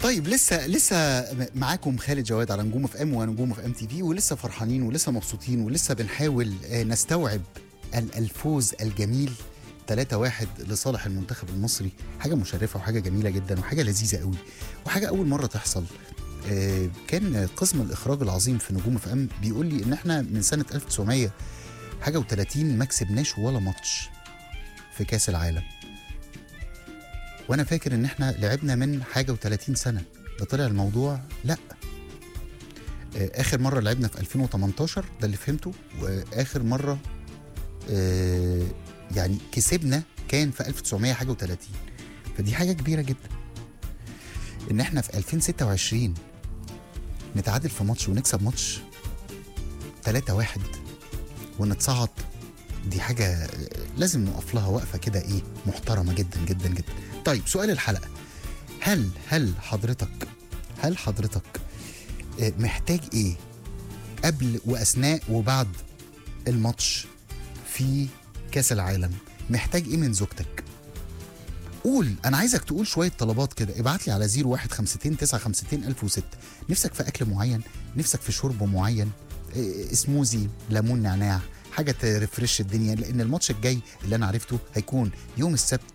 طيب لسه لسه معاكم خالد جواد على نجوم اف ام ونجوم اف ام تي في ولسه فرحانين ولسه مبسوطين ولسه بنحاول آه، نستوعب ال- الفوز الجميل 3-1 لصالح المنتخب المصري حاجة مشرفة وحاجة جميلة جدا وحاجة لذيذة قوي وحاجة أول مرة تحصل آه، كان قسم الإخراج العظيم في نجوم اف ام بيقول لي إن إحنا من سنة 1900 حاجة و30 ما كسبناش ولا ماتش في كأس العالم وانا فاكر ان احنا لعبنا من حاجه و30 سنه ده طلع الموضوع لا آه، اخر مره لعبنا في 2018 ده اللي فهمته واخر مره آه، يعني كسبنا كان في 1900 حاجه و30 فدي حاجه كبيره جدا ان احنا في 2026 نتعادل في ماتش ونكسب ماتش 3 1 ونتصعد دي حاجه آه، لازم نقف لها وقفه كده ايه محترمه جدا جدا جدا طيب سؤال الحلقه هل هل حضرتك هل حضرتك آه، محتاج ايه قبل واثناء وبعد الماتش في كاس العالم محتاج ايه من زوجتك قول انا عايزك تقول شويه طلبات كده ابعت لي على 0152 952 1006 نفسك في اكل معين نفسك في شرب معين إيه، سموزي ليمون نعناع حاجه ترفرش الدنيا لان الماتش الجاي اللي انا عرفته هيكون يوم السبت